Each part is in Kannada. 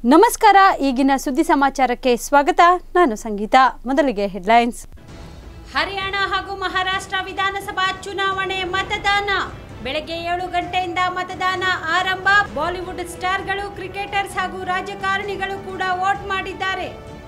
ನಮಸ್ಕಾರ ಈಗಿನ ಸುದ್ದಿ ಸಮಾಚಾರಕ್ಕೆ ಸ್ವಾಗತ ನಾನು ಸಂಗೀತ ಮೊದಲಿಗೆ ಹೆಡ್ಲೈನ್ಸ್ ಹರಿಯಾಣ ಹಾಗೂ ಮಹಾರಾಷ್ಟ್ರ ವಿಧಾನಸಭಾ ಚುನಾವಣೆ ಮತದಾನ ಬೆಳಗ್ಗೆ ಏಳು ಗಂಟೆಯಿಂದ ಮತದಾನ ಆರಂಭ ಬಾಲಿವುಡ್ ಸ್ಟಾರ್ಗಳು ಕ್ರಿಕೆಟರ್ಸ್ ಹಾಗೂ ರಾಜಕಾರಣಿಗಳು ಕೂಡ ವೋಟ್ ಮಾಡಿದ್ದಾರೆ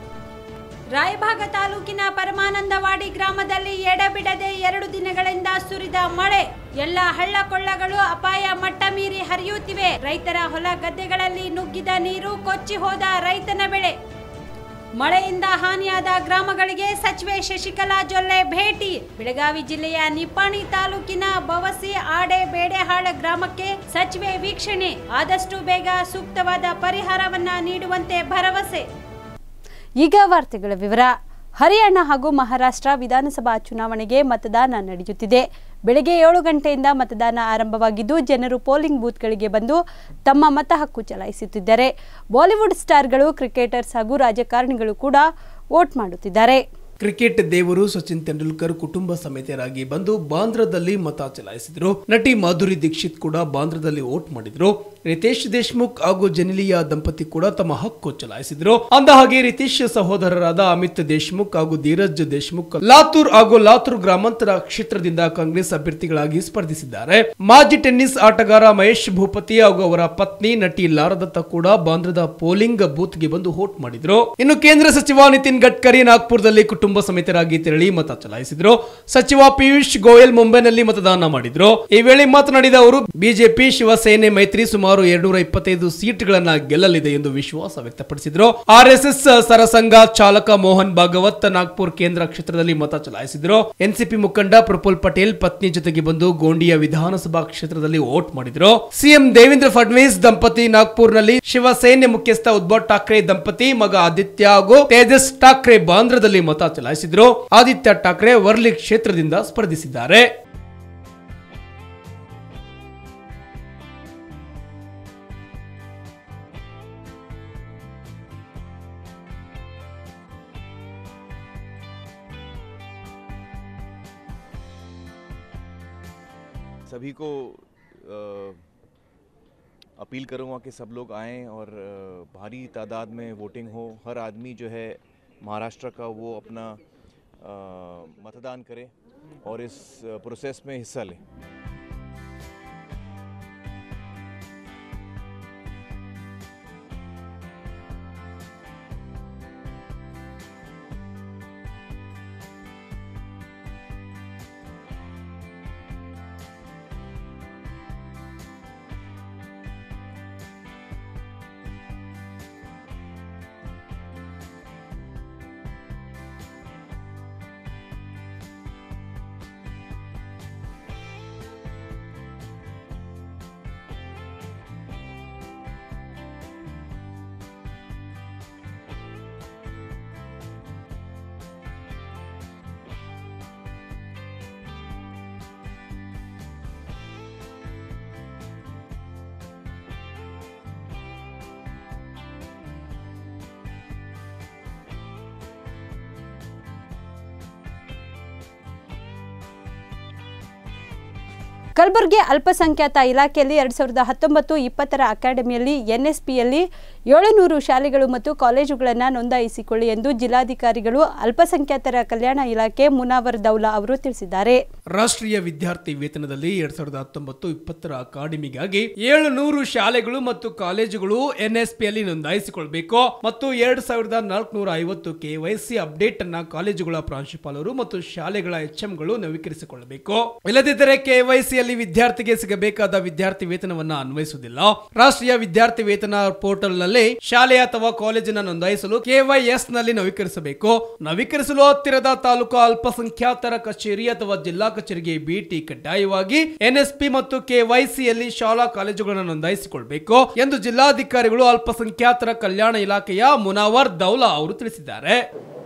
ರಾಯಭಾಗ ತಾಲೂಕಿನ ಪರಮಾನಂದವಾಡಿ ಗ್ರಾಮದಲ್ಲಿ ಎಡಬಿಡದೆ ಎರಡು ದಿನಗಳಿಂದ ಸುರಿದ ಮಳೆ ಎಲ್ಲ ಹಳ್ಳ ಕೊಳ್ಳಗಳು ಅಪಾಯ ಮಟ್ಟ ಮೀರಿ ಹರಿಯುತ್ತಿವೆ ರೈತರ ಹೊಲ ಗದ್ದೆಗಳಲ್ಲಿ ನುಗ್ಗಿದ ನೀರು ಕೊಚ್ಚಿ ಹೋದ ರೈತನ ಬೆಳೆ ಮಳೆಯಿಂದ ಹಾನಿಯಾದ ಗ್ರಾಮಗಳಿಗೆ ಸಚಿವೆ ಶಶಿಕಲಾ ಜೊಲ್ಲೆ ಭೇಟಿ ಬೆಳಗಾವಿ ಜಿಲ್ಲೆಯ ನಿಪ್ಪಾಣಿ ತಾಲೂಕಿನ ಬವಸಿ ಆಡೆ ಬೇಡೆಹಾಳ ಗ್ರಾಮಕ್ಕೆ ಸಚಿವೆ ವೀಕ್ಷಣೆ ಆದಷ್ಟು ಬೇಗ ಸೂಕ್ತವಾದ ಪರಿಹಾರವನ್ನ ನೀಡುವಂತೆ ಭರವಸೆ ಈಗ ವಾರ್ತೆಗಳ ವಿವರ ಹರಿಯಾಣ ಹಾಗೂ ಮಹಾರಾಷ್ಟ್ರ ವಿಧಾನಸಭಾ ಚುನಾವಣೆಗೆ ಮತದಾನ ನಡೆಯುತ್ತಿದೆ ಬೆಳಗ್ಗೆ ಏಳು ಗಂಟೆಯಿಂದ ಮತದಾನ ಆರಂಭವಾಗಿದ್ದು ಜನರು ಪೋಲಿಂಗ್ ಬೂತ್ಗಳಿಗೆ ಬಂದು ತಮ್ಮ ಮತ ಹಕ್ಕು ಚಲಾಯಿಸುತ್ತಿದ್ದಾರೆ ಬಾಲಿವುಡ್ ಸ್ಟಾರ್ಗಳು ಕ್ರಿಕೆಟರ್ಸ್ ಹಾಗೂ ರಾಜಕಾರಣಿಗಳು ಕೂಡ ವೋಟ್ ಮಾಡುತ್ತಿದ್ದಾರೆ ಕ್ರಿಕೆಟ್ ದೇವರು ಸಚಿನ್ ತೆಂಡೂಲ್ಕರ್ ಕುಟುಂಬ ಸಮೇತರಾಗಿ ಬಂದು ಬಾಂದ್ರಾದಲ್ಲಿ ಮತ ಚಲಾಯಿಸಿದರು ನಟಿ ಮಾಧುರಿ ದೀಕ್ಷಿತ್ ಕೂಡ ಬಾಂದ್ರಾದಲ್ಲಿ ವೋಟ್ ಮಾಡಿದ್ರು ರಿತೇಶ್ ದೇಶ್ಮುಖ್ ಹಾಗೂ ಜನಿಲಿಯಾ ದಂಪತಿ ಕೂಡ ತಮ್ಮ ಹಕ್ಕು ಚಲಾಯಿಸಿದ್ರು ಅಂದ ಹಾಗೆ ರಿತೇಶ್ ಸಹೋದರರಾದ ಅಮಿತ್ ದೇಶ್ಮುಖ್ ಹಾಗೂ ಧೀರಜ್ ದೇಶ್ಮುಖ್ ಲಾತೂರ್ ಹಾಗೂ ಲಾತೂರ್ ಗ್ರಾಮಾಂತರ ಕ್ಷೇತ್ರದಿಂದ ಕಾಂಗ್ರೆಸ್ ಅಭ್ಯರ್ಥಿಗಳಾಗಿ ಸ್ಪರ್ಧಿಸಿದ್ದಾರೆ ಮಾಜಿ ಟೆನ್ನಿಸ್ ಆಟಗಾರ ಮಹೇಶ್ ಭೂಪತಿ ಹಾಗೂ ಅವರ ಪತ್ನಿ ನಟಿ ಲಾರದತ್ತ ಕೂಡ ಬಾಂದ್ರದ ಪೋಲಿಂಗ್ ಬೂತ್ಗೆ ಬಂದು ವೋಟ್ ಮಾಡಿದ್ರು ಇನ್ನು ಕೇಂದ್ರ ಸಚಿವ ನಿತಿನ್ ಗಡ್ಕರಿ ನಾಗ್ಪುರದಲ್ಲಿ ಕುಟುಂಬ ಸಮೇತರಾಗಿ ತೆರಳಿ ಮತ ಚಲಾಯಿಸಿದ್ರು ಸಚಿವ ಪಿಯೂಷ್ ಗೋಯಲ್ ಮುಂಬೈನಲ್ಲಿ ಮತದಾನ ಮಾಡಿದ್ರು ಈ ವೇಳೆ ಮಾತನಾಡಿದ ಅವರು ಬಿಜೆಪಿ ಶಿವಸೇನೆ ಮೈತ್ರಿ ಸುಮಾರು ಎರಡ್ನೂರ ಇಪ್ಪತ್ತೈದು ಸೀಟ್ಗಳನ್ನ ಗೆಲ್ಲಲಿದೆ ಎಂದು ವಿಶ್ವಾಸ ವ್ಯಕ್ತಪಡಿಸಿದ್ರು ಆರ್ಎಸ್ಎಸ್ ಸರಸಂಘ ಚಾಲಕ ಮೋಹನ್ ಭಾಗವತ್ ನಾಗ್ಪುರ್ ಕೇಂದ್ರ ಕ್ಷೇತ್ರದಲ್ಲಿ ಮತ ಚಲಾಯಿಸಿದ್ರು ಎನ್ಸಿಪಿ ಮುಖಂಡ ಪ್ರಫುಲ್ ಪಟೇಲ್ ಪತ್ನಿ ಜೊತೆಗೆ ಬಂದು ಗೋಂಡಿಯ ವಿಧಾನಸಭಾ ಕ್ಷೇತ್ರದಲ್ಲಿ ವೋಟ್ ಮಾಡಿದ್ರು ಸಿಎಂ ದೇವೇಂದ್ರ ಫಡ್ನವೀಸ್ ದಂಪತಿ ನಾಗ್ಪುರ್ನಲ್ಲಿ ಶಿವಸೇನೆ ಮುಖ್ಯಸ್ಥ ಉದ್ಧವ್ ಠಾಕ್ರೆ ದಂಪತಿ ಮಗ ಆದಿತ್ಯ ಹಾಗೂ ತೇಜಸ್ ಠಾಕ್ರೆ ಬಾಂದ್ರದಲ್ಲಿ ಮತ ಚಲಾಯಿಸಿದ್ರು ಆದಿತ್ಯ ಠಾಕ್ರೆ ವರ್ಲಿ ಕ್ಷೇತ್ರದಿಂದ ಸ್ಪರ್ಧಿಸಿದ್ದಾರೆ सभी को अ, अपील करूँगा कि सब लोग आएं और अ, भारी तादाद में वोटिंग हो हर आदमी जो है महाराष्ट्र का वो अपना अ, मतदान करे और इस अ, प्रोसेस में हिस्सा लें ಕಲಬುರಗಿ ಅಲ್ಪಸಂಖ್ಯಾತ ಇಲಾಖೆಯಲ್ಲಿ ಎರಡ್ ಸಾವಿರದ ಹತ್ತೊಂಬತ್ತು ಇಪ್ಪತ್ತರ ಅಕಾಡೆಮಿಯಲ್ಲಿ ಎನ್ಎಸ್ಪಿಯಲ್ಲಿ ಏಳುನೂರು ಶಾಲೆಗಳು ಮತ್ತು ಕಾಲೇಜುಗಳನ್ನು ನೋಂದಾಯಿಸಿಕೊಳ್ಳಿ ಎಂದು ಜಿಲ್ಲಾಧಿಕಾರಿಗಳು ಅಲ್ಪಸಂಖ್ಯಾತರ ಕಲ್ಯಾಣ ಇಲಾಖೆ ಮುನಾವರ್ ದೌಲಾ ಅವರು ತಿಳಿಸಿದ್ದಾರೆ ರಾಷ್ಟ್ರೀಯ ವಿದ್ಯಾರ್ಥಿ ವೇತನದಲ್ಲಿ ಎರಡ್ ಸಾವಿರದ ಹತ್ತೊಂಬತ್ತು ಇಪ್ಪತ್ತರ ಅಕಾಡೆಮಿಗಾಗಿ ಏಳು ನೂರು ಶಾಲೆಗಳು ಮತ್ತು ಕಾಲೇಜುಗಳು ಎನ್ಎಸ್ಪಿಯಲ್ಲಿ ನೋಂದಾಯಿಸಿಕೊಳ್ಬೇಕು ಮತ್ತು ಎರಡ್ ಸಾವಿರದ ನಾಲ್ಕುನೂರ ಐವತ್ತು ಕೆವೈಸಿ ಅಪ್ಡೇಟ್ ಅನ್ನ ಕಾಲೇಜುಗಳ ಪ್ರಾಂಶುಪಾಲರು ಮತ್ತು ಶಾಲೆಗಳ ಎಚ್ಎಂಗಳು ನವೀಕರಿಸಿಕೊಳ್ಳಬೇಕು ಇಲ್ಲದಿದ್ದರೆ ಕೆವೈಸಿಯಲ್ಲಿ ವಿದ್ಯಾರ್ಥಿಗೆ ಸಿಗಬೇಕಾದ ವಿದ್ಯಾರ್ಥಿ ವೇತನವನ್ನ ಅನ್ವಯಿಸುವುದಿಲ್ಲ ರಾಷ್ಟ್ರೀಯ ವಿದ್ಯಾರ್ಥಿ ವೇತನ ಪೋರ್ಟಲ್ ನಲ್ಲಿ ಶಾಲೆ ಅಥವಾ ಕಾಲೇಜಿನ ನೋಂದಾಯಿಸಲು ಕೆವೈಎಸ್ ನಲ್ಲಿ ನವೀಕರಿಸಬೇಕು ನವೀಕರಿಸಲು ಹತ್ತಿರದ ತಾಲೂಕು ಅಲ್ಪಸಂಖ್ಯಾತರ ಕಚೇರಿ ಅಥವಾ ಜಿಲ್ಲಾ ಕಚೇರಿಗೆ ಭೇಟಿ ಕಡ್ಡಾಯವಾಗಿ ಎನ್ಎಸ್ಪಿ ಮತ್ತು ಕೆವೈಸಿಯಲ್ಲಿ ಶಾಲಾ ಕಾಲೇಜುಗಳನ್ನು ನೋಂದಾಯಿಸಿಕೊಳ್ಬೇಕು ಎಂದು ಜಿಲ್ಲಾಧಿಕಾರಿಗಳು ಅಲ್ಪಸಂಖ್ಯಾತರ ಕಲ್ಯಾಣ ಇಲಾಖೆಯ ಮುನಾವರ್ ದೌಲಾ ಅವರು ತಿಳಿಸಿದ್ದಾರೆ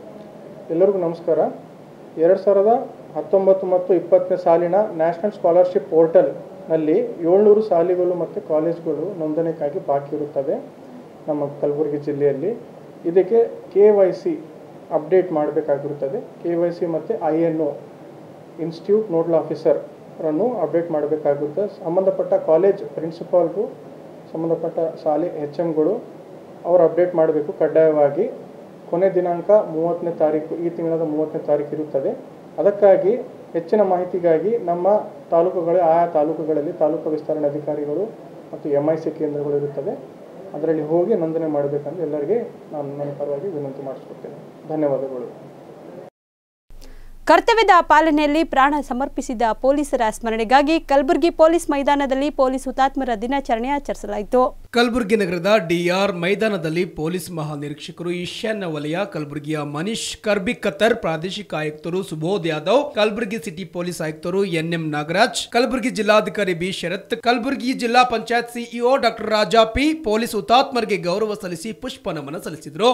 ಎಲ್ಲರಿಗೂ ನಮಸ್ಕಾರ ಎರಡು ಸಾವಿರದ ಹತ್ತೊಂಬತ್ತು ಮತ್ತು ಇಪ್ಪತ್ತನೇ ಸಾಲಿನ ನ್ಯಾಷನಲ್ ಸ್ಕಾಲರ್ಶಿಪ್ ಪೋರ್ಟಲ್ನಲ್ಲಿ ಏಳ್ನೂರು ಶಾಲೆಗಳು ಮತ್ತು ಕಾಲೇಜುಗಳು ನೋಂದಣಿಗಾಗಿ ಬಾಕಿ ಇರುತ್ತವೆ ನಮ್ಮ ಕಲಬುರಗಿ ಜಿಲ್ಲೆಯಲ್ಲಿ ಇದಕ್ಕೆ ಕೆ ವೈ ಸಿ ಅಪ್ಡೇಟ್ ಮಾಡಬೇಕಾಗಿರುತ್ತದೆ ಕೆ ವೈ ಸಿ ಮತ್ತು I N O institute nodal ಆಫೀಸರನ್ನು ಅಪ್ಡೇಟ್ ಮಾಡಬೇಕಾಗುತ್ತೆ ಸಂಬಂಧಪಟ್ಟ ಕಾಲೇಜ್ ಪ್ರಿನ್ಸಿಪಾಲ್ಗೂ ಸಂಬಂಧಪಟ್ಟ ಶಾಲೆ ಎಚ್ ಎಮ್ಗಳು ಅವರು ಅಪ್ಡೇಟ್ ಮಾಡಬೇಕು ಕಡ್ಡಾಯವಾಗಿ ಕೊನೆ ದಿನಾಂಕ ಮೂವತ್ತನೇ ತಾರೀಕು ಈ ತಿಂಗಳದ ಮೂವತ್ತನೇ ತಾರೀಕು ಇರುತ್ತದೆ ಅದಕ್ಕಾಗಿ ಹೆಚ್ಚಿನ ಮಾಹಿತಿಗಾಗಿ ನಮ್ಮ ತಾಲೂಕುಗಳ ಆಯಾ ತಾಲೂಕುಗಳಲ್ಲಿ ತಾಲೂಕು ವಿಸ್ತರಣೆ ಅಧಿಕಾರಿಗಳು ಮತ್ತು ಎಮ್ ಐ ಸಿ ಕೇಂದ್ರಗಳು ಇರುತ್ತವೆ ಅದರಲ್ಲಿ ಹೋಗಿ ನೋಂದಣಿ ಮಾಡಬೇಕಂತ ಎಲ್ಲರಿಗೆ ನಾನು ನನ್ನ ಪರವಾಗಿ ವಿನಂತಿ ಮಾಡಿಸ್ಕೊಡ್ತೇನೆ ಧನ್ಯವಾದಗಳು ಕರ್ತವ್ಯದ ಪಾಲನೆಯಲ್ಲಿ ಪ್ರಾಣ ಸಮರ್ಪಿಸಿದ ಪೊಲೀಸರ ಸ್ಮರಣೆಗಾಗಿ ಕಲಬುರಗಿ ಪೊಲೀಸ್ ಮೈದಾನದಲ್ಲಿ ಪೊಲೀಸ್ ಹುತಾತ್ಮರ ದಿನಾಚರಣೆ ಆಚರಿಸಲಾಯಿತು ಕಲಬುರಗಿ ನಗರದ ಡಿಆರ್ ಮೈದಾನದಲ್ಲಿ ಪೊಲೀಸ್ ಮಹಾನಿರೀಕ್ಷಕರು ಈಶಾನ್ಯ ವಲಯ ಕಲಬುರಗಿಯ ಮನೀಶ್ ಕರ್ಬಿಕತ್ತರ್ ಪ್ರಾದೇಶಿಕ ಆಯುಕ್ತರು ಸುಬೋಧ್ ಯಾದವ್ ಕಲಬುರಗಿ ಸಿಟಿ ಪೊಲೀಸ್ ಆಯುಕ್ತರು ಎನ್ಎಂ ನಾಗರಾಜ್ ಕಲಬುರಗಿ ಜಿಲ್ಲಾಧಿಕಾರಿ ಬಿ ಶರತ್ ಕಲಬುರಗಿ ಜಿಲ್ಲಾ panchayat CEO doctor Raja P police ಹುತಾತ್ಮರಿಗೆ ಗೌರವ ಸಲ್ಲಿಸಿ ಪುಷ್ಪ ನಮನ ಸಲ್ಲಿಸಿದರು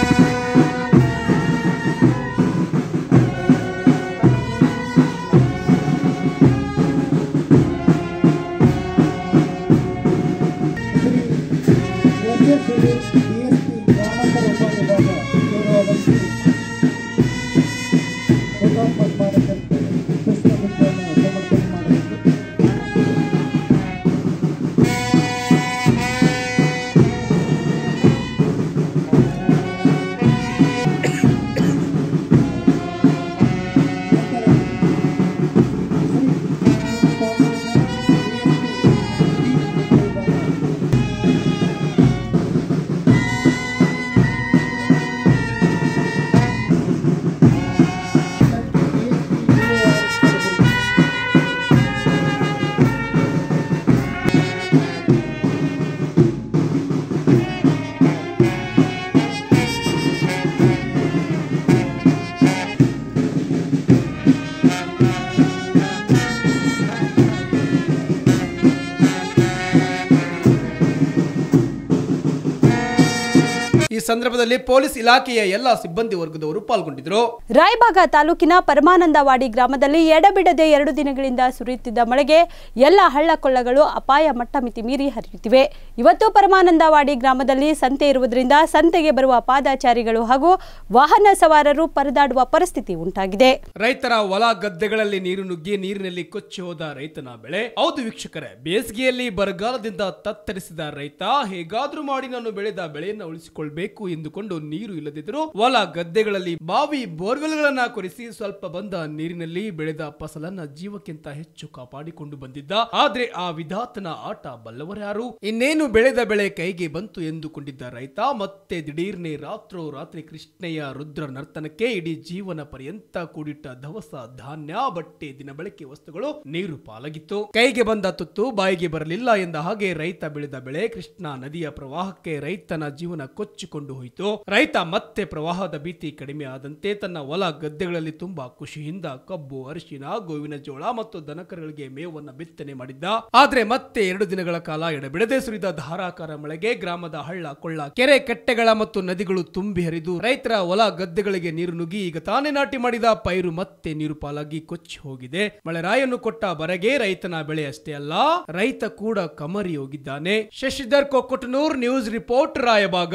ಈ ಸಂದರ್ಭದಲ್ಲಿ ಪೊಲೀಸ್ ಇಲಾಖೆಯ ಎಲ್ಲ ಸಿಬ್ಬಂದಿ ವರ್ಗದವರು ಪಾಲ್ಗೊಂಡಿದ್ದರು ರಾಯಬಾಗ ತಾಲೂಕಿನ ಪರಮಾನಂದವಾಡಿ ಗ್ರಾಮದಲ್ಲಿ ಎಡಬಿಡದೆ ಎರಡು ದಿನಗಳಿಂದ ಸುರಿಯುತ್ತಿದ್ದ ಮಳೆಗೆ ಎಲ್ಲ ಹಳ್ಳ ಕೊಳ್ಳಗಳು ಅಪಾಯ ಮಟ್ಟ ಮಿತಿ ಮೀರಿ ಹರಿಯುತ್ತಿವೆ ಇವತ್ತು ಪರಮಾನಂದವಾಡಿ ಗ್ರಾಮದಲ್ಲಿ ಸಂತೆ ಇರುವುದರಿಂದ ಸಂತೆಗೆ ಬರುವ ಪಾದಾಚಾರಿಗಳು ಹಾಗೂ ವಾಹನ ಸವಾರರು ಪರದಾಡುವ ಪರಿಸ್ಥಿತಿ ಉಂಟಾಗಿದೆ ರೈತರ ಹೊಲ ಗದ್ದೆಗಳಲ್ಲಿ ನೀರು ನುಗ್ಗಿ ನೀರಿನಲ್ಲಿ ಕೊಚ್ಚಿ ಹೋದ ರೈತನ ಬೆಳೆ ಹೌದು ವೀಕ್ಷಕರೇ ಬೇಸಿಗೆಯಲ್ಲಿ ಬರಗಾಲದಿಂದ ತತ್ತರಿಸಿದ ರೈತ ಹೇಗಾದ್ರೂ ಮಾಡಿ ನಾನು ಬೆಳೆದ ಬೆಳೆಯನ್ನ ಉಳಿಸಿಕೊಳ್ಬೇಕು ಎಂದುಕೊಂಡು ನೀರು ಇಲ್ಲದಿದ್ದರೂ ಹೊಲ ಗದ್ದೆಗಳಲ್ಲಿ ಬಾವಿ ಬೋರ್ವೆಲ್ಗಳನ್ನ ಕೊರೆಸಿ ಸ್ವಲ್ಪ ಬಂದ ನೀರಿನಲ್ಲಿ ಬೆಳೆದ ಫಸಲನ್ನ ಜೀವಕ್ಕಿಂತ ಹೆಚ್ಚು ಕಾಪಾಡಿಕೊಂಡು ಬಂದಿದ್ದ ಆದ್ರೆ ಆ ವಿಧಾತನ ಆಟ ಬಲ್ಲವರ್ಯಾರು ಇನ್ನೇನು ಬೆಳೆದ ಬೆಳೆ ಕೈಗೆ ಬಂತು ಎಂದುಕೊಂಡಿದ್ದ ರೈತ ಮತ್ತೆ ದಿಢೀರ್ನೆ ರಾತ್ರೋ ರಾತ್ರಿ ಕೃಷ್ಣಯ್ಯ ರುದ್ರ ನರ್ತನಕ್ಕೆ ಇಡೀ ಜೀವನ ಪರ್ಯಂತ ಕೂಡಿಟ್ಟ ದವಸ ಧಾನ್ಯ ಬಟ್ಟೆ ದಿನಬಳಕೆ ವಸ್ತುಗಳು ನೀರು ಪಾಲಾಗಿತ್ತು ಕೈಗೆ ಬಂದ ತುತ್ತು ಬಾಯಿಗೆ ಬರಲಿಲ್ಲ ಎಂದ ಹಾಗೆ ರೈತ ಬೆಳೆದ ಬೆಳೆ ಕೃಷ್ಣ ನದಿಯ ಪ್ರವಾಹಕ್ಕೆ ರೈತನ ಜೀವನ ಕೊಚ್ಚಿಕೊಂಡು ಹೋಯಿತು ರೈತ ಮತ್ತೆ ಪ್ರವಾಹದ ಭೀತಿ ಕಡಿಮೆ ಆದಂತೆ ತನ್ನ ಹೊಲ ಗದ್ದೆಗಳಲ್ಲಿ ತುಂಬಾ ಖುಷಿಯಿಂದ ಕಬ್ಬು ಅರಿಶಿನ ಗೋವಿನ ಜೋಳ ಮತ್ತು ದನಕರುಗಳಿಗೆ ಮೇವನ್ನ ಬಿತ್ತನೆ ಮಾಡಿದ್ದ ಆದ್ರೆ ಮತ್ತೆ ಎರಡು ದಿನಗಳ ಕಾಲ ಎಡಬಿಡದೆ ಸುರಿದ ಧಾರಾಕಾರ ಮಳೆಗೆ ಗ್ರಾಮದ ಹಳ್ಳ ಕೊಳ್ಳ ಕೆರೆ ಕಟ್ಟೆಗಳ ಮತ್ತು ನದಿಗಳು ತುಂಬಿ ಹರಿದು ರೈತರ ಹೊಲ ಗದ್ದೆಗಳಿಗೆ ನೀರು ನುಗ್ಗಿ ಈಗ ತಾನೇ ನಾಟಿ ಮಾಡಿದ ಪೈರು ಮತ್ತೆ ನೀರು ಪಾಲಾಗಿ ಕೊಚ್ಚಿ ಹೋಗಿದೆ ಮಳೆರಾಯನು ಕೊಟ್ಟ ಬರಗೆ ರೈತನ ಬೆಳೆ ಅಷ್ಟೇ ಅಲ್ಲ ರೈತ ಕೂಡ ಕಮರಿ ಹೋಗಿದ್ದಾನೆ Shashidhar Kokkatanur news report Raybag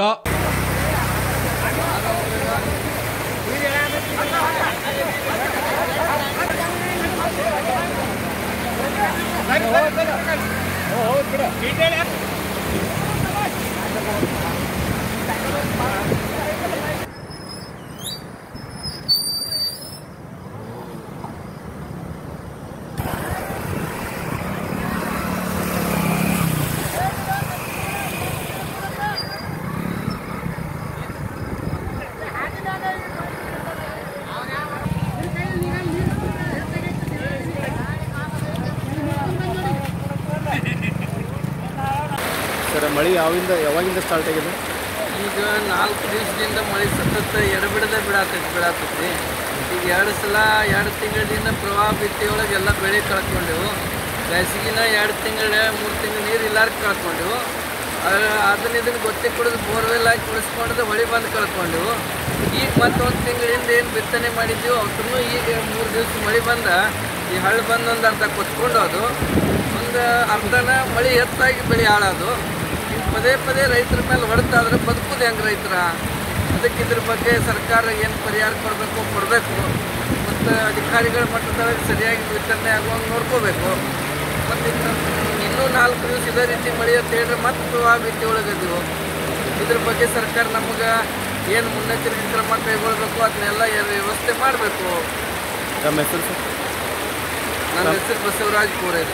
sir ಮಳೆ ಯಾವಿಂದ ಯಾವಾಗಿಂದ ಸ್ಟಾರ್ಟ್ ಆಗಿದೆ ಈಗ ನಾಲ್ಕು ದಿವಸದಿಂದ ಮಳೆ ಸತತ ಎಡಬಿಡದೆ ಬಿಡಾತೈತಿ ಬಿಡಾತೈತಿ ಈಗ ಎರಡು ಸಲ ಎರಡು ತಿಂಗಳಿಂದ ಪ್ರವಾಹ ಭೀತಿಯೊಳಗೆ ಎಲ್ಲ ಬೆಳೆ ಕಳ್ಕೊಂಡೆವು ಬೇಸಿಗೆನ ಎರಡು ತಿಂಗಳ ಮೂರು ತಿಂಗಳು ನೀರು ಇಲ್ಲಾರ್ಕ ಕಳ್ಕೊಂಡೆವು ಅದ್ರ- ಅದನ್ನ ಇದನ್ನು ಗೊತ್ತಿ ಕುಡಿದು ಬೋರ್ವೆಲ್ ಹಾಕಿ ಕುಡಿಸ್ಕೊಂಡಿದ್ದು ಹೊಳಿ ಬಂದು ಕಳ್ಕೊಂಡೆವು ಈಗ ಮತ್ತೊಂದು ತಿಂಗಳಿಂದ ಏನು ಬಿತ್ತನೆ ಮಾಡಿದ್ದೀವಿ ಅವತ್ತೂ ಈಗ ಮೂರು ದಿವಸ ಮಳೆ ಬಂದ ಈ ಹಳ್ಳು ಬಂದು ಒಂದು ಅರ್ಧ ಕೊಚ್ಕೊಂಡು ಅದು ಒಂದು ಅರ್ಧನ ಮಳೆ ಹೆಚ್ಚಾಗಿ ಬೆಳೆ ಹಾಳಾದು ಈಗ ಪದೇ ಪದೇ ರೈತರ ಮೇಲೆ ಹೊಡೆತಾದ್ರೆ ಬದುಕುದು ಹೆಂಗೆ ರೈತರ ಅದಕ್ಕೆ ಇದ್ರ ಬಗ್ಗೆ ಸರ್ಕಾರ ಏನು ಪರಿಹಾರ ಕೊಡಬೇಕು ಕೊಡಬೇಕು ಮತ್ತು ಅಧಿಕಾರಿಗಳ ಮಟ್ಟದೊಳಗೆ ಸರಿಯಾಗಿ ವಿತರಣೆ ಆಗುವಂಗೆ ನೋಡ್ಕೋಬೇಕು ಮತ್ತು ಇನ್ನೂ ನಾಲ್ಕು ದಿವಸ ಇದೇ ರೀತಿ ಮಳೆ ಅಂತ ಹೇಳಿದ್ರೆ ಮತ್ತೆ ಪ್ರವಾಹ ಭೀತಿ ಒಳಗದೀವು ಇದ್ರ ಬಗ್ಗೆ ಸರ್ಕಾರ ನಮಗೆ ಏನು ಮುನ್ನೆಚ್ಚರಿಕೆ ಕ್ರಮ ಕೈಗೊಳ್ಬೇಕು ಅದನ್ನೆಲ್ಲ ವ್ಯವಸ್ಥೆ ಮಾಡಬೇಕು ತಮ್ಮ ಹೆಸರು ಸರ್ ನನ್ನ ಹೆಸರು ಬಸವರಾಜ್ ಕೋರೇರಿ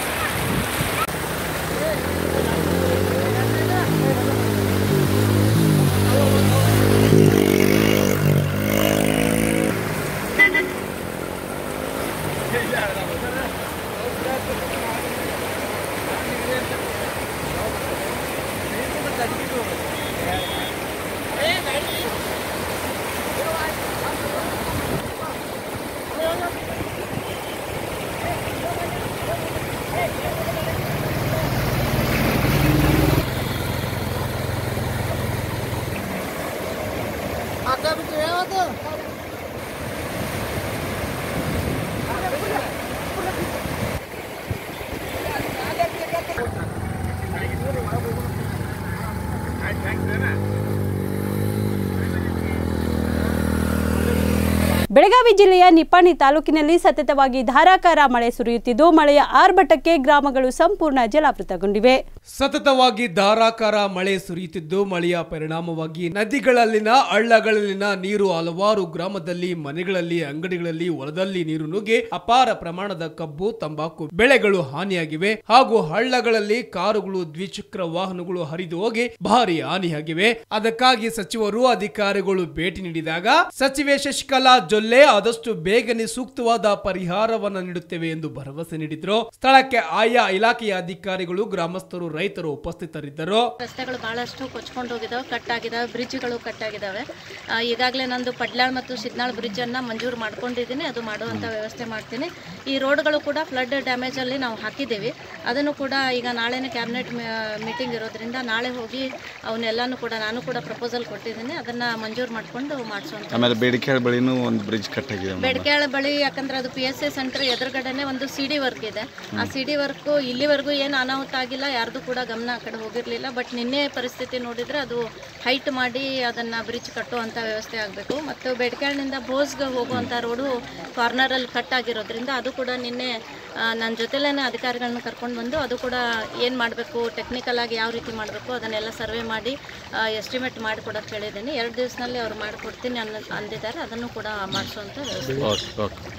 ಬೆಳಗಾವಿ ಜಿಲ್ಲೆಯ ನಿಪ್ಪಾಣಿ ತಾಲೂಕಿನಲ್ಲಿ ಸತತವಾಗಿ ಧಾರಾಕಾರ ಮಳೆ ಸುರಿಯುತ್ತಿದ್ದು ಮಳೆಯ ಆರ್ಭಟಕ್ಕೆ ಗ್ರಾಮಗಳು ಸಂಪೂರ್ಣ ಜಲಾವೃತಗೊಂಡಿವೆ ಸತತವಾಗಿ ಧಾರಾಕಾರ ಮಳೆ ಸುರಿಯುತ್ತಿದ್ದು ಮಳೆಯ ಪರಿಣಾಮವಾಗಿ ನದಿಗಳಲ್ಲಿನ ಹಳ್ಳಗಳಲ್ಲಿನ ನೀರು ಹಲವಾರು ಗ್ರಾಮದಲ್ಲಿ ಮನೆಗಳಲ್ಲಿ ಅಂಗಡಿಗಳಲ್ಲಿ ಹೊಲದಲ್ಲಿ ನೀರು ನುಗ್ಗಿ ಅಪಾರ ಪ್ರಮಾಣದ ಕಬ್ಬು ತಂಬಾಕು ಬೆಳೆಗಳು ಹಾನಿಯಾಗಿವೆ ಹಾಗೂ ಹಳ್ಳಗಳಲ್ಲಿ ಕಾರುಗಳು ದ್ವಿಚಕ್ರ ವಾಹನಗಳು ಹರಿದು ಹೋಗಿ ಭಾರಿ ಹಾನಿಯಾಗಿವೆ ಅದಕ್ಕಾಗಿ ಸಚಿವರು ಅಧಿಕಾರಿಗಳು ಭೇಟಿ ನೀಡಿದಾಗ ಸಚಿವೆ ಶಶಿಕಲಾ ಜೊಲ್ಲೆ ಆದಷ್ಟು ಬೇಗನೆ ಸೂಕ್ತವಾದ ಪರಿಹಾರವನ್ನು ನೀಡುತ್ತೇವೆ ಎಂದು ಭರವಸೆ ನೀಡಿದ್ರು ಸ್ಥಳಕ್ಕೆ ಆಯಾ ಇಲಾಖೆಯ ಅಧಿಕಾರಿಗಳು ಗ್ರಾಮಸ್ಥರು ರೈತರು ಉಪಸ್ಥಿತರಿದ್ದರು ರಸ್ತೆಗಳು ಭಾಳಷ್ಟು ಕೊಚ್ಕೊಂಡು ಹೋಗಿದಾವೆ ಕಟ್ ಆಗಿದಾವೆ ಬ್ರಿಡ್ಜ್ಗಳು ಕಟ್ ಆಗಿದಾವೆ ಈಗಾಗಲೇ ನಂದು ಪಡ್ಲಾಳ್ ಮತ್ತು ಸಿದ್ನಾಳ್ ಬ್ರಿಡ್ಜನ್ನು ಮಂಜೂರು ಮಾಡ್ಕೊಂಡಿದ್ದೀನಿ ಅದು ಮಾಡುವಂಥ ವ್ಯವಸ್ಥೆ ಮಾಡ್ತೀನಿ ಈ ರೋಡ್ಗಳು ಕೂಡ ಫ್ಲಡ್ ಡ್ಯಾಮೇಜಲ್ಲಿ ನಾವು ಹಾಕಿದ್ದೀವಿ ಅದನ್ನು ಕೂಡ ಈಗ ನಾಳೆನೇ ಕ್ಯಾಬಿನೆಟ್ ಮೀಟಿಂಗ್ ಇರೋದ್ರಿಂದ ನಾಳೆ ಹೋಗಿ ಅವನ್ನೆಲ್ಲನೂ ಕೂಡ ನಾನು ಕೂಡ ಪ್ರಪೋಸಲ್ ಕೊಟ್ಟಿದ್ದೀನಿ ಅದನ್ನು ಮಂಜೂರು ಮಾಡಿಕೊಂಡು ಮಾಡಿಸುವಂಥ ಆಮೇಲೆ ಬೇಡಿಕೆ ಬಳಿನೂ ಒಂದು ಬ್ರಿಡ್ಜ್ ಕಟ್ ಆಗಿದೆ ಬೆಡಕ್ಯಾಳ ಬಳಿ ಯಾಕಂದ್ರೆ ಅದು ಪಿ ಎಸ್ ಎ ಸೆಂಟರ್ ಎದುರುಗಡೆನೆ ಒಂದು ಸಿ ಡಿ ವರ್ಕ್ ಇದೆ ಆ ಸಿ ಡಿ ವರ್ಕು ಇಲ್ಲಿವರೆಗೂ ಏನು ಅನಾಹುತ ಆಗಿಲ್ಲ ಯಾರ್ದು ಕೂಡ ಗಮನ ಆ ಕಡೆ ಹೋಗಿರಲಿಲ್ಲ ಬಟ್ ನಿನ್ನೆ ಪರಿಸ್ಥಿತಿ ನೋಡಿದ್ರೆ ಅದು ಹೈಟ್ ಮಾಡಿ ಅದನ್ನು ಬ್ರಿಡ್ಜ್ ಕಟ್ಟುವಂಥ ವ್ಯವಸ್ಥೆ ಆಗಬೇಕು ಮತ್ತು ಬೆಡ್ಕ್ಯಾಳ್ನಿಂದ ಬೋಸ್ಗೆ ಹೋಗುವಂಥ ರೋಡು ಕಾರ್ನರಲ್ಲಿ ಕಟ್ ಆಗಿರೋದ್ರಿಂದ ಅದು ಕೂಡ ನಿನ್ನೆ ನನ್ನ ಜೊತೆಲೇನೆ ಅಧಿಕಾರಿಗಳನ್ನ ಕರ್ಕೊಂಡು ಬಂದು ಅದು ಕೂಡ ಏನು ಮಾಡಬೇಕು ಟೆಕ್ನಿಕಲ್ ಆಗಿ ಯಾವ ರೀತಿ ಮಾಡಬೇಕು ಅದನ್ನೆಲ್ಲ ಸರ್ವೆ ಮಾಡಿ ಎಸ್ಟಿಮೇಟ್ ಮಾಡಿಕೊಡೋಕೆ ಹೇಳಿದ್ದೀನಿ ಎರಡು ದಿವಸದಲ್ಲಿ ಅವ್ರು ಮಾಡಿಕೊಡ್ತೀನಿ ಅನ್ನೋ ಅಂದಿದ್ದಾರೆ ಅದನ್ನು ಕೂಡ ಮಾಡಿಸುವಂಥ ವ್ಯವಸ್ಥೆ ಓಕೆ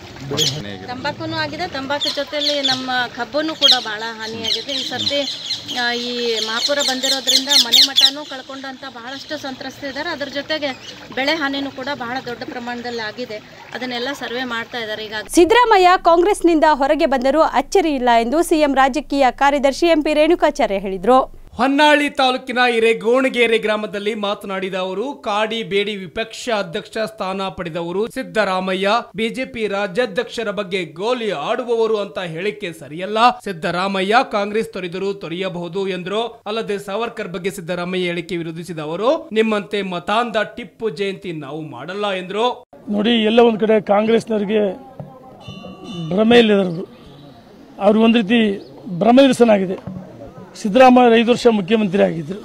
ಓಕೆ ತಂಬಾಕುನು ಆಗಿದೆ ತಂಬಾಕು ಜೊತೆಲಿ ನಮ್ಮ ಕಬ್ಬನ್ನು ಕೂಡ ಭಾಳ ಹಾನಿಯಾಗಿದೆ ಈ ಸರ್ತಿ ಆ, ಈ ಮಹಾಪುರ ಬಂದಿರೋದ್ರಿಂದ ಮನೆ ಮಠನೂ ಕಳ್ಕೊಂಡಂತ ಬಹಳಷ್ಟು ಸಂತ್ರಸ್ತಿದ್ದಾರೆ ಅದ್ರ ಜೊತೆಗೆ ಬೆಳೆ ಹಾನಿನೂ ಕೂಡ ಬಹಳ ದೊಡ್ಡ ಪ್ರಮಾಣದಲ್ಲಿ ಆಗಿದೆ ಅದನ್ನೆಲ್ಲ ಸರ್ವೆ ಮಾಡ್ತಾ ಇದ್ದಾರೆ ಈಗ ಸಿದ್ದರಾಮಯ್ಯ ಕಾಂಗ್ರೆಸ್ನಿಂದ ಹೊರಗೆ ಬಂದರೂ ಅಚ್ಚರಿ ಇಲ್ಲ ಎಂದು ಸಿಎಂ ರಾಜಕೀಯ ಕಾರ್ಯದರ್ಶಿ ಎಂಪಿ ರೇಣುಕಾಚಾರ್ಯ ಹೇಳಿದರು ಹೊನ್ನಾಳಿ ತಾಲೂಕಿನ ಹಿರೇಗೋಣಗೇರಿ ಗ್ರಾಮದಲ್ಲಿ ಮಾತನಾಡಿದ ಅವರು ಕಾಡಿ ಬೇಡಿ ವಿಪಕ್ಷ ಅಧ್ಯಕ್ಷ ಸ್ಥಾನ ಪಡೆದವರು ಸಿದ್ದರಾಮಯ್ಯ ಬಿಜೆಪಿ ರಾಜ್ಯಾಧ್ಯಕ್ಷರ ಬಗ್ಗೆ ಗೋಲಿ ಆಡುವವರು ಅಂತ ಹೇಳಿಕೆ ಸರಿಯಲ್ಲ ಸಿದ್ದರಾಮಯ್ಯ ಕಾಂಗ್ರೆಸ್ ತೊರೆದರೂ ತೊರೆಯಬಹುದು ಎಂದರು ಅಲ್ಲದೆ ಸಾವರ್ಕರ್ ಬಗ್ಗೆ ಸಿದ್ದರಾಮಯ್ಯ ಹೇಳಿಕೆ ವಿರೋಧಿಸಿದ ಅವರು ನಿಮ್ಮಂತೆ ಮತಾಂಧ ಟಿಪ್ಪು ಜಯಂತಿ ನಾವು ಮಾಡಲ್ಲ ಎಂದರು ನೋಡಿ ಎಲ್ಲ ಒಂದು ಕಡೆ ಕಾಂಗ್ರೆಸ್ನವರಿಗೆ ಭ್ರಮೆಯಲ್ಲಿದ್ದಾರೆ ಅವರು ಒಂದು ರೀತಿ ಭ್ರಮೆನಿರಸನಾಗಿದೆ ಸಿದ್ದರಾಮಯ್ಯ ಐದು ವರ್ಷ ಮುಖ್ಯಮಂತ್ರಿ ಆಗಿದ್ದರು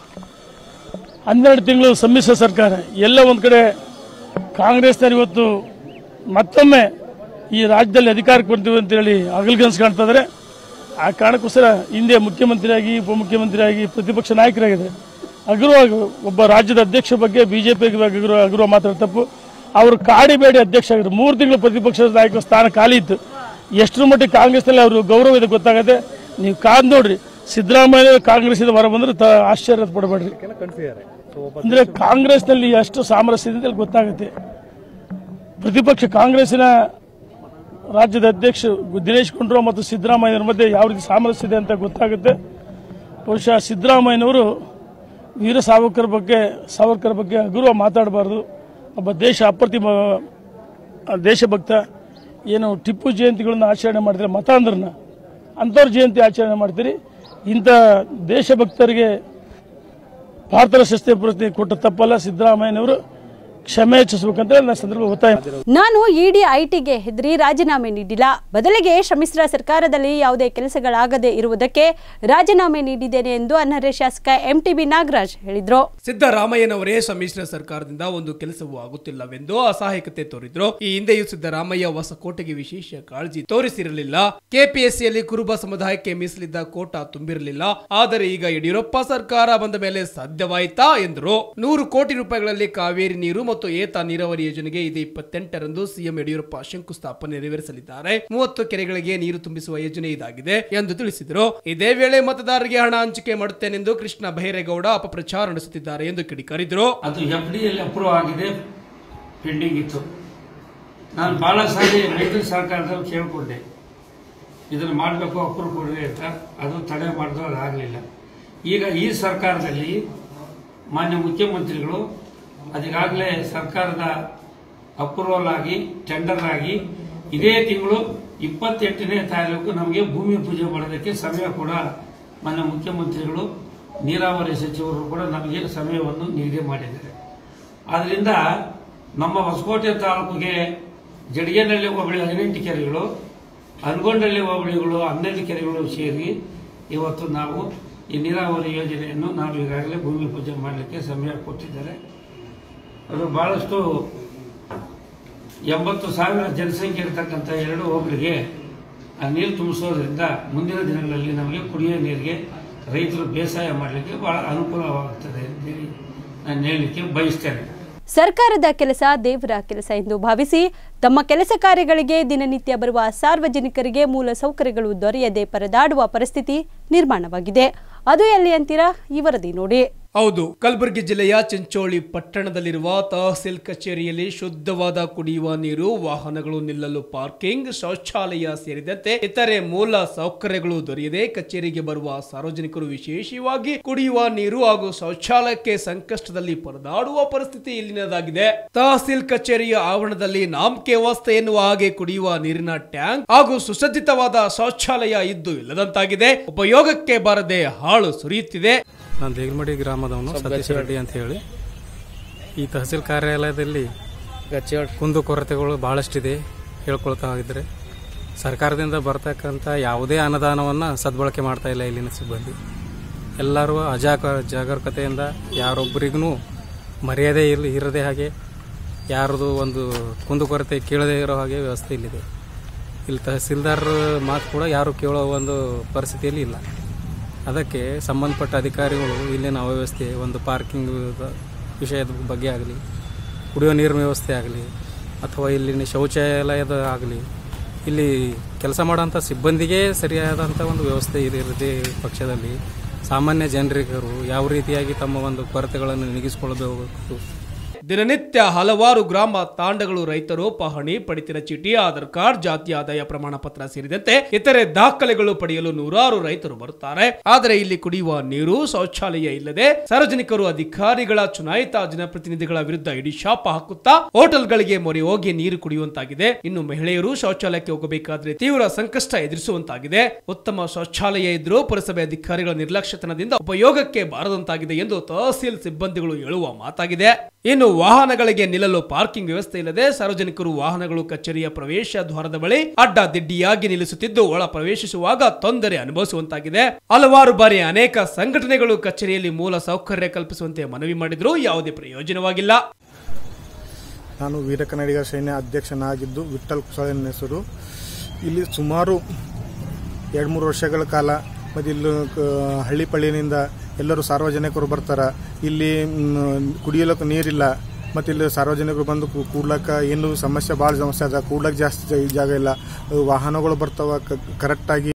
ಹನ್ನೆರಡು ತಿಂಗಳು ಸಮ್ಮಿಶ್ರ ಸರ್ಕಾರ ಎಲ್ಲ ಒಂದು ಕಡೆ ಕಾಂಗ್ರೆಸ್ನವ್ರು ಇವತ್ತು ಮತ್ತೊಮ್ಮೆ ಈ ರಾಜ್ಯದಲ್ಲಿ ಅಧಿಕಾರಕ್ಕೆ ಬರ್ತೀವಿ ಅಂತೇಳಿ ಹಗಲ್ಗನ್ಸ್ ಕಾಣ್ತಾ ಇದ್ದಾರೆ ಆ ಕಾರಣಕ್ಕೋಸ್ಕರ ಹಿಂದೆ ಮುಖ್ಯಮಂತ್ರಿಯಾಗಿ ಉಪಮುಖ್ಯಮಂತ್ರಿಯಾಗಿ ಪ್ರತಿಪಕ್ಷ ನಾಯಕರಾಗಿದ್ದಾರೆ ಹಗುರವಾಗಿ ಒಬ್ಬ ರಾಜ್ಯದ ಅಧ್ಯಕ್ಷ ಬಗ್ಗೆ ಬಿಜೆಪಿ ಹಗುರ ಹಗುರ ಮಾತಾಡ ತಪ್ಪು ಅವರು ಕಾಡಿಬೇಡಿ ಅಧ್ಯಕ್ಷ ಆಗಿದ್ರು ಮೂರು ತಿಂಗಳು ಪ್ರತಿಪಕ್ಷ ನಾಯಕ ಸ್ಥಾನ ಖಾಲಿ ಇತ್ತು ಎಷ್ಟರ ಮಟ್ಟಿಗೆ ಕಾಂಗ್ರೆಸ್ನಲ್ಲಿ ಅವರು ಗೌರವ ಇದೆ ಗೊತ್ತಾಗತ್ತೆ ನೀವು ಕಾದ್ ನೋಡ್ರಿ ಸಿದ್ದರಾಮಯ್ಯ ಕಾಂಗ್ರೆಸ್ ಹೊರ ಬಂದ್ರೆ ತ- ಆಶ್ಚರ್ಯ ಪಡಬೇಡ್ರಿ ಅಂದ್ರೆ ಕಾಂಗ್ರೆಸ್ನಲ್ಲಿ ಎಷ್ಟು ಸಾಮರಸ್ಯ ಇದೆ ಅಂತ ಗೊತ್ತಾಗುತ್ತೆ ಪ್ರತಿಪಕ್ಷ ಕಾಂಗ್ರೆಸ್ಸಿನ ರಾಜ್ಯದ ಅಧ್ಯಕ್ಷ ದಿನೇಶ್ ಗುಂಡೂರಾವ್ ಮತ್ತು ಸಿದ್ದರಾಮಯ್ಯನವರ ಮಧ್ಯೆ ಯಾವ ರೀತಿ ಸಾಮರಸ್ಯ ಇದೆ ಅಂತ ಗೊತ್ತಾಗುತ್ತೆ ಬಹುಶಃ ಸಿದ್ದರಾಮಯ್ಯನವರು ವೀರ ಸಾವರ್ಕರ್ ಬಗ್ಗೆ ಸಾವರ್ಕರ್ ಬಗ್ಗೆ ಹಗುರವಾಗಿ ಮಾತಾಡಬಾರ್ದು ಒಬ್ಬ ದೇಶ ಅಪ್ರತಿಮ ಆ, ದೇಶಭಕ್ತ ಏನು ಟಿಪ್ಪು ಜಯಂತಿಗಳನ್ನ ಆಚರಣೆ ಮಾಡಿದ್ರೆ ಮತಾಂಧ್ರನ ಅಂಥವ್ರ ಜಯಂತಿ ಆಚರಣೆ ಮಾಡ್ತೀರಿ ಇಂಥ ದೇಶಭಕ್ತರಿಗೆ ಭಾರತ ಶಸ್ತ್ರ ಪ್ರಶಸ್ತಿ ಕೊಟ್ಟ ತಪ್ಪಲ್ಲ ಸಿದ್ದರಾಮಯ್ಯನವರು ಕ್ಷಮೆ ಯಾಚಿಸಬೇಕಂತ ನನ್ನ ಸಂದರ್ಭ ಒತ್ತಾಯ ನಾನು ಇಡಿ ಐಟಿಗೆ ಹೆದರಿ ರಾಜೀನಾಮೆ ನೀಡಿಲ್ಲ ಬದಲಿಗೆ ಶ್ರಮಿಶ್ರ ಸರ್ಕಾರದಲ್ಲಿ ಯಾವುದೇ ಕೆಲಸಗಳಾಗದೇ ಇರುವುದಕ್ಕೆ ರಾಜೀನಾಮೆ ನೀಡಿದ್ದೇನೆ ಎಂದು ಅನರ್ಹ ಶಾಸಕ ಎಂಟಿಬಿ ನಾಗರಾಜ್ ಹೇಳಿದ್ರು ಸಿದ್ದರಾಮಯ್ಯನವರೇ ಸಮ್ಮಿಶ್ರ ಸರ್ಕಾರದಿಂದ ಒಂದು ಕೆಲಸವೂ ಆಗುತ್ತಿಲ್ಲವೆಂದು ಅಸಹಾಯಕತೆ ತೋರಿದ್ರು ಈ ಹಿಂದೆಯೂ ಸಿದ್ದರಾಮಯ್ಯ ಹೊಸಕೋಟೆಗೆ ವಿಶೇಷ ಕಾಳಜಿ ತೋರಿಸಿರಲಿಲ್ಲ ಕೆಪಿಎಸ್ಸಿಯಲ್ಲಿ ಕುರುಬ ಸಮುದಾಯಕ್ಕೆ ಮೀಸಲಿದ್ದ ಕೋಟ ತುಂಬಿರಲಿಲ್ಲ ಆದರೆ ಈಗ ಯಡಿಯೂರಪ್ಪ ಸರ್ಕಾರ ಬಂದ ಮೇಲೆ ಸಾಧ್ಯವಾಯಿತಾ ಎಂದರು ನೂರು ಕೋಟಿ ರೂಪಾಯಿಗಳಲ್ಲಿ ಕಾವೇರಿ ನೀರು ಮತ್ತು ಏತ ನೀರಾವರಿ ಯೋಜನೆಗೆ ಇದೇ ಇಪ್ಪತ್ತೆಂಟರಂದು ಸಿಎಂ ಯಡಿಯೂರಪ್ಪ ಶಂಕುಸ್ಥಾಪನೆ ನೆರವೇರಿಸಲಿದ್ದಾರೆ ಮೂವತ್ತು ಕೆರೆಗಳಿಗೆ ನೀರು ತುಂಬಿಸುವ ಯೋಜನೆ ಇದಾಗಿದೆ ಎಂದು ತಿಳಿಸಿದರು ಇದೇ ವೇಳೆ ಮತದಾರರಿಗೆ ಹಣ ಹಂಚಿಕೆ ಮಾಡುತ್ತೇನೆಂದು ಕೃಷ್ಣ ಬೈರೇಗೌಡ ಅಪಪ್ರಚಾರ ನಡೆಸುತ್ತಿದ್ದಾರೆ ಎಂದು ಕಿಡಿಕಾರಿದರು ಅದು ಎಫ್ ಡಿಯಲ್ಲಿ ಅಪ್ರೂವ್ ಆಗಿದೆ ಪೆಂಡಿಂಗ್ ಇತ್ತು ನಾನು ಭಾಳ ಸಾರಿ ಮೈತ್ರಿ ಸರ್ಕಾರದಲ್ಲಿ ಕೇಳಿಕೊಂಡೆ ಇದನ್ನು ಮಾಡಬೇಕು ಅಪ್ರೂವ್ ಕೊಡ್ರಿ ಅಂತ ಅದು ತಡೆ ಮಾಡಿದ್ರು ಅದಾಗಲಿಲ್ಲ ಈಗ ಈ ಸರ್ಕಾರದಲ್ಲಿ ಮಾನ್ಯ ಮುಖ್ಯಮಂತ್ರಿಗಳು ಅದೀಗಾಗಲೇ ಸರ್ಕಾರದ ಅಪ್ರೂವಲ್ ಆಗಿ ಟೆಂಡರ್ ಆಗಿ ಇದೇ ತಿಂಗಳು ಇಪ್ಪತ್ತೆಂಟನೇ ತಾರೀಕು ನಮಗೆ ಭೂಮಿ ಪೂಜೆ ಮಾಡೋದಕ್ಕೆ ಸಮಯ ಕೂಡ ಮಾನ್ಯ ಮುಖ್ಯಮಂತ್ರಿಗಳು ನೀರಾವರಿ ಸಚಿವರು ಕೂಡ ನಮಗೆ ಸಮಯವನ್ನು ನಿಗದಿ ಮಾಡಿದ್ದಾರೆ ಆದ್ರಿಂದ ನಮ್ಮ ಹೊಸಕೋಟೆ ತಾಲೂಕಿಗೆ ಜಡಿಗೆನಹಳ್ಳಿ ಹೋಬಳಿ ಹದಿನೆಂಟು ಕೆರೆಗಳು ಅನ್ಗೊಂಡಳ್ಳಿ ಹೋಬಳಿಗಳು ಹನ್ನೆರಡು ಕೆರೆಗಳು ಸೇರಿ ಇವತ್ತು ನಾವು ಈ ನೀರಾವರಿ ಯೋಜನೆಯನ್ನು ನಾವು ಈಗಾಗಲೇ ಭೂಮಿ ಪೂಜೆ ಮಾಡಲಿಕ್ಕೆ ಸಮಯ ಕೊಟ್ಟಿದ್ದಾರೆ ಅದು ಬಹಳಷ್ಟು ಎಂಬತ್ತು ಸಾವಿರ ಜನಸಂಖ್ಯೆ ಇರತಕ್ಕಂಥ ಎರಡು ಹೋಬಳಿಗೆ ಆ ನೀರು ತುಂಬಿಸೋದ್ರಿಂದ ಮುಂದಿನ ದಿನಗಳಲ್ಲಿ ನಮಗೆ ಕುಡಿಯೋ ನೀರಿಗೆ ರೈತರು ಬೇಸಾಯ ಮಾಡಲಿಕ್ಕೆ ಬಹಳ ಅನುಕೂಲವಾಗುತ್ತದೆ ಅಂತೇಳಿ ನಾನು ಹೇಳಲಿಕ್ಕೆ ಬಯಸ್ತೇನೆ ಸರ್ಕಾರದ ಕೆಲಸ ದೇವರ ಕೆಲಸ ಎಂದು ಭಾವಿಸಿ ತಮ್ಮ ಕೆಲಸ ಕಾರ್ಯಗಳಿಗೆ ದಿನನಿತ್ಯ ಬರುವ ಸಾರ್ವಜನಿಕರಿಗೆ ಮೂಲ ಸೌಕರ್ಯಗಳು ದೊರೆಯದೆ ಪರದಾಡುವ ಪರಿಸ್ಥಿತಿ ನಿರ್ಮಾಣವಾಗಿದೆ ಅದು ಎಲ್ಲಿ ಅಂತೀರಾ ಈ ವರದಿ ನೋಡಿ ಹೌದು ಕಲಬುರಗಿ ಜಿಲ್ಲೆಯ ಚಿಂಚೋಳಿ ಪಟ್ಟಣದಲ್ಲಿರುವ ತಹಸೀಲ್ ಕಚೇರಿಯಲ್ಲಿ ಶುದ್ಧವಾದ ಕುಡಿಯುವ ನೀರು ವಾಹನಗಳು ನಿಲ್ಲಲು ಪಾರ್ಕಿಂಗ್ ಶೌಚಾಲಯ ಸೇರಿದಂತೆ ಇತರೆ ಮೂಲ ಸೌಕರ್ಯಗಳು ದೊರೆಯದೆ ಕಚೇರಿಗೆ ಬರುವ ಸಾರ್ವಜನಿಕರು ವಿಶೇಷವಾಗಿ ಕುಡಿಯುವ ನೀರು ಹಾಗೂ ಶೌಚಾಲಯಕ್ಕೆ ಸಂಕಷ್ಟದಲ್ಲಿ ಪರದಾಡುವ ಪರಿಸ್ಥಿತಿ ಇಲ್ಲಿನದಾಗಿದೆ ತಹಸೀಲ್ ಕಚೇರಿಯ ಆವರಣದಲ್ಲಿ ನಾಮಕೆ ವ್ಯವಸ್ಥೆ ಎನ್ನುವ ಹಾಗೆ ಕುಡಿಯುವ ನೀರಿನ ಟ್ಯಾಂಕ್ ಹಾಗೂ ಸುಸಜ್ಜಿತವಾದ ಶೌಚಾಲಯ ಇದ್ದು ಇಲ್ಲದಂತಾಗಿದೆ ಉಪಯೋಗಕ್ಕೆ ಬಾರದೆ ಹಾಳು ಸುರಿಯುತ್ತಿದೆ ನಾನು ದೇಗಲಮಡಿ ಗ್ರಾಮದವನು ಸತೀಶ್ ರೆಡ್ಡಿ ಅಂತ ಹೇಳಿ ಈ ತಹಸೀಲ್ ಕಾರ್ಯಾಲಯದಲ್ಲಿ ಕುಂದು ಕೊರತೆಗಳು ಬಹಳಷ್ಟಿದೆ ಹೇಳ್ಕೊಳ್ತಾ ಇದ್ರೆ ಸರ್ಕಾರದಿಂದ ಬರ್ತಕ್ಕಂಥ ಯಾವುದೇ ಅನುದಾನವನ್ನು ಸದ್ಬಳಕೆ ಮಾಡ್ತಾ ಇಲ್ಲ ಇಲ್ಲಿನ ಸಿಬ್ಬಂದಿ ಎಲ್ಲರೂ ಅಜಾಗ ಜಾಗರೂಕತೆಯಿಂದ ಯಾರೊಬ್ಬರಿಗೂ ಮರ್ಯಾದೆ ಇರಲಿ ಇರದೆ ಹಾಗೆ ಯಾರದು ಒಂದು ಕುಂದುಕೊರತೆ ಕೇಳದೇ ಇರೋ ಹಾಗೆ ವ್ಯವಸ್ಥೆ ಇಲ್ಲಿದೆ ಇಲ್ಲಿ ತಹಸೀಲ್ದಾರ್ ಮಾತು ಕೂಡ ಯಾರು ಕೇಳೋ ಒಂದು ಪರಿಸ್ಥಿತಿಯಲ್ಲಿ ಇಲ್ಲ ಅದಕ್ಕೆ ಸಂಬಂಧಪಟ್ಟ ಅಧಿಕಾರಿಗಳು ಇಲ್ಲಿನ ಅವ್ಯವಸ್ಥೆ ಒಂದು ಪಾರ್ಕಿಂಗ್ ವಿಷಯದ ಬಗ್ಗೆ ಆಗಲಿ ಕುಡಿಯೋ ನೀರಿನ ವ್ಯವಸ್ಥೆ ಆಗಲಿ ಅಥವಾ ಇಲ್ಲಿನ ಶೌಚಾಲಯದ ಆಗಲಿ ಇಲ್ಲಿ ಕೆಲಸ ಮಾಡೋಂಥ ಸಿಬ್ಬಂದಿಗೆ ಸರಿಯಾದಂಥ ಒಂದು ವ್ಯವಸ್ಥೆ ಇರದೇ ಪಕ್ಷದಲ್ಲಿ ಸಾಮಾನ್ಯ ಜನರಿಗರು ಯಾವ ರೀತಿಯಾಗಿ ತಮ್ಮ ಒಂದು ಕೊರತೆಗಳನ್ನು ನೀಗಿಸಿಕೊಳ್ಳಬೇಕು ದಿನನಿತ್ಯ ಹಲವಾರು ಗ್ರಾಮ ತಾಂಡಗಳು ರೈತರು ಪಹಣಿ ಪಡಿತರ ಚೀಟಿ ಆಧಾರ್ ಕಾರ್ಡ್ ಜಾತಿ ಆದಾಯ ಪ್ರಮಾಣ ಪತ್ರ ಸೇರಿದಂತೆ ಇತರೆ ದಾಖಲೆಗಳು ಪಡೆಯಲು ನೂರಾರು ರೈತರು ಬರುತ್ತಾರೆ ಆದರೆ ಇಲ್ಲಿ ಕುಡಿಯುವ ನೀರು ಶೌಚಾಲಯ ಇಲ್ಲದೆ ಸಾರ್ವಜನಿಕರು ಅಧಿಕಾರಿಗಳ ಚುನಾಯಿತ ಜನಪ್ರತಿನಿಧಿಗಳ ವಿರುದ್ಧ ಇಡೀ ಶಾಪ ಹಾಕುತ್ತಾ ಹೋಟೆಲ್ಗಳಿಗೆ ಮೊರೆ ಹೋಗಿ ನೀರು ಕುಡಿಯುವಂತಾಗಿದೆ ಇನ್ನು ಮಹಿಳೆಯರು ಶೌಚಾಲಯಕ್ಕೆ ಹೋಗಬೇಕಾದ್ರೆ ತೀವ್ರ ಸಂಕಷ್ಟ ಎದುರಿಸುವಂತಾಗಿದೆ ಉತ್ತಮ ಶೌಚಾಲಯ ಇದ್ರೂ ಪುರಸಭೆ ಅಧಿಕಾರಿಗಳ ನಿರ್ಲಕ್ಷ್ಯತನದಿಂದ ಉಪಯೋಗಕ್ಕೆ ಬಾರದಂತಾಗಿದೆ ಎಂದು ತಹಸೀಲ್ ಸಿಬ್ಬಂದಿಗಳು ಹೇಳುವ ಮಾತಾಗಿದೆ ಇನ್ನು ವಾಹನಗಳಿಗೆ ನಿಲ್ಲಲು ಪಾರ್ಕಿಂಗ್ ವ್ಯವಸ್ಥೆ ಇಲ್ಲದೆ ಸಾರ್ವಜನಿಕರು ವಾಹನಗಳು ಕಚೇರಿಯ ಪ್ರವೇಶ ದ್ವಾರದ ಬಳಿ ಅಡ್ಡ ದಿಡ್ಡಿಯಾಗಿ ನಿಲ್ಲಿಸುತ್ತಿದ್ದು ಒಳ ಪ್ರವೇಶಿಸುವಾಗ ತೊಂದರೆ ಅನುಭವಿಸುವಂತಾಗಿದೆ ಹಲವಾರು ಬಾರಿ ಅನೇಕ ಸಂಘಟನೆಗಳು ಕಚೇರಿಯಲ್ಲಿ ಮೂಲ ಸೌಕರ್ಯ ಕಲ್ಪಿಸುವಂತೆ ಮನವಿ ಮಾಡಿದರೂ ಯಾವುದೇ ಪ್ರಯೋಜನವಾಗಿಲ್ಲ ನಾನು ವೀರ ಕನ್ನಡಿಗರ ಸೈನ್ಯ ಅಧ್ಯಕ್ಷನಾಗಿದ್ದು ವಿಠಲ್ ಕುಸಳೆ ನನ್ನ ಹೆಸರು ಇಲ್ಲಿ ಸುಮಾರು ಎರಡು ಮೂರು ವರ್ಷಗಳ ಕಾಲ ಮತ್ತು ಇಲ್ಲಿ ಕ- ಹಳ್ಳಿ ಪಳ್ಳಿನಿಂದ ಎಲ್ಲರೂ ಸಾರ್ವಜನಿಕರು ಬರ್ತಾರೆ ಇಲ್ಲಿ ಮ್, ಕುಡಿಯಲಕ್ಕೆ ನೀರಿಲ್ಲ ಮತ್ತು ಇಲ್ಲಿ ಸಾರ್ವಜನಿಕರು ಬಂದು ಕೂ- ಕೂಡ್ಲಕ್ಕ ಏನು ಸಮಸ್ಯೆ ಭಾಳ ಸಮಸ್ಯೆ ಅದ ಕೂಡ್ಲಕ್ಕೆ ಜಾಸ್ತಿ ಜಾಗ ಇಲ್ಲ ವಾಹನಗಳು ಬರ್ತಾವ ಕರೆಕ್ಟಾಗಿ